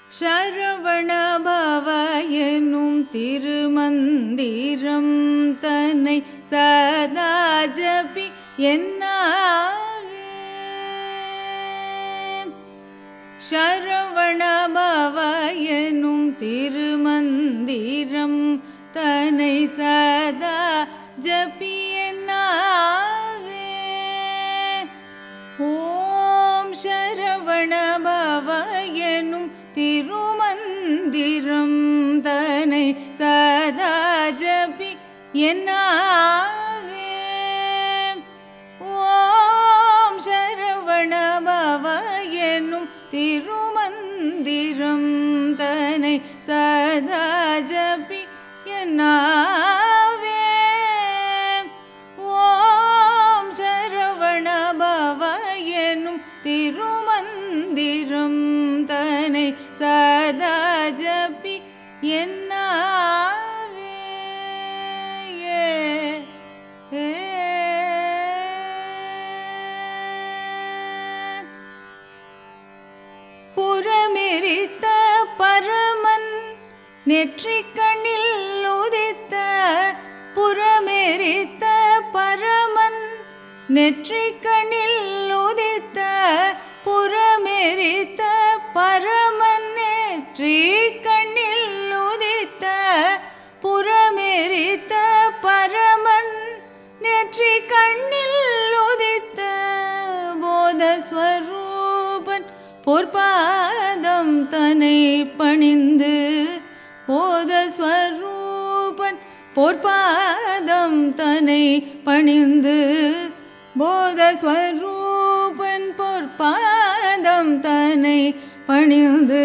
சரவணபவ எனும் திருமந்திரம் தன்னை சதா ஜபி என்னாவே சரவணபவ எனும் திருமந்திரம் தன்னை சதா ஜபி என்னாவே ஓம் சரவணபவ எனும் திருமந்திரம் தனை சதா ஜபி என்னாவே ஓம் சரவணபவ எனும் திருமந்திரம் தனை சதா ஜபி என்னாவே ஓம் சரவணபவ எனும் திருமந்திரம் தனை சதா ஜபி என்னாவே ஏ, ஏ. புறமெரித்த பரமன் நெற்றிக்கண்ணில் உதித்த புறமெரித்த பரமன் நெற்றிக்கண்ணில் உதித்த புறமெரித்த பரமன் நெற்றிக்கண்ணில் உதித்த புறமெரித்த பரமன் நெற்றி கண்ணில் உதித்த போதஸ்வரூபன் பொற்பாதம் தன்னை பணிந்து போதஸ்வரூபன் பொற்பாதம் தன்னை பணிந்து போதஸ்வரூபன் பொற்பாதம் தன்னை பணிந்து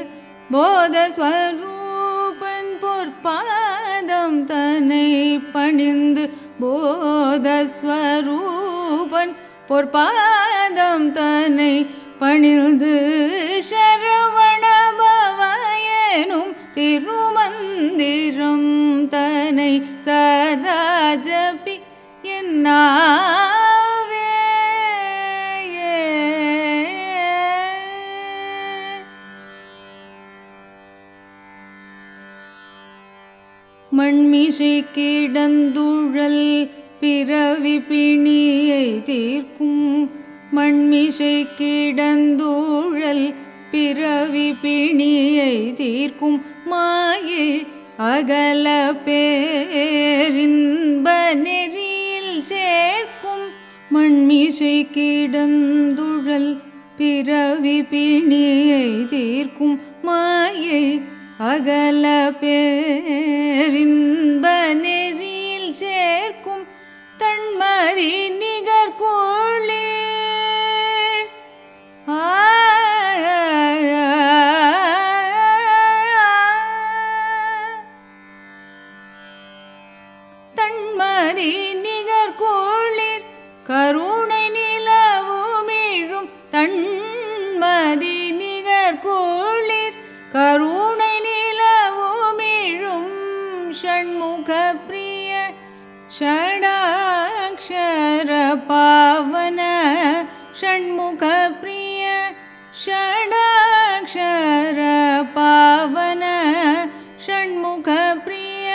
போதஸ்வரூபன் பொற்பாதம் தன்னை பணிந்து போதஸ்வரூபன் பொற்பாதம் தன்னை பணிந்து சரவணபவயனும் திருமந்திரம் தன்னை சதா ஜபி என்னாவே மண்மிசை கிடந்துழல் பிறவி பிணியை தீர்க்கும் மண்மிசை கிடந்துழல் பிறவி பிணியை தீர்க்கும் மாயை அகல பேரின்ப நெறியில் சேர்க்கும் மண்மிசை கிடந்துழல் பிறவி பிணியை தீர்க்கும் மாயை அகல பேரின்ப நெறியில் சேர்க்கும் தன்மதி நிகர் கோளீர் தன்மதி நிகர் கோளிர் கருணை நிலவுமிழும் தன்மதி நிகர் கோளிர் கருணை நிலவுமிழும் ஷண்முக பிரிய ஷடாக்ஷர பாவன ஷண்முக பிரிய ஷடாக்ஷர பாவன ஷண்முக பிரிய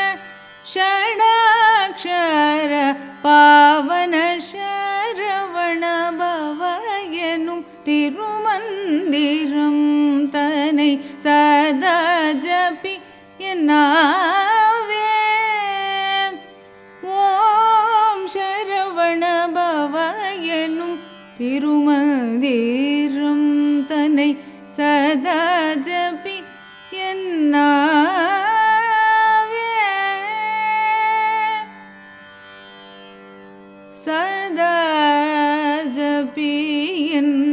ஷடாக்ஷர பாவன சரவண பவயனும் திருமந்திரம் தனை சதா ஜபி என்னாவே ஓம் சரவண பவயனும் திருமந்திரம் தனை சதா ஜபி என்னாவே சதா ஜபி என்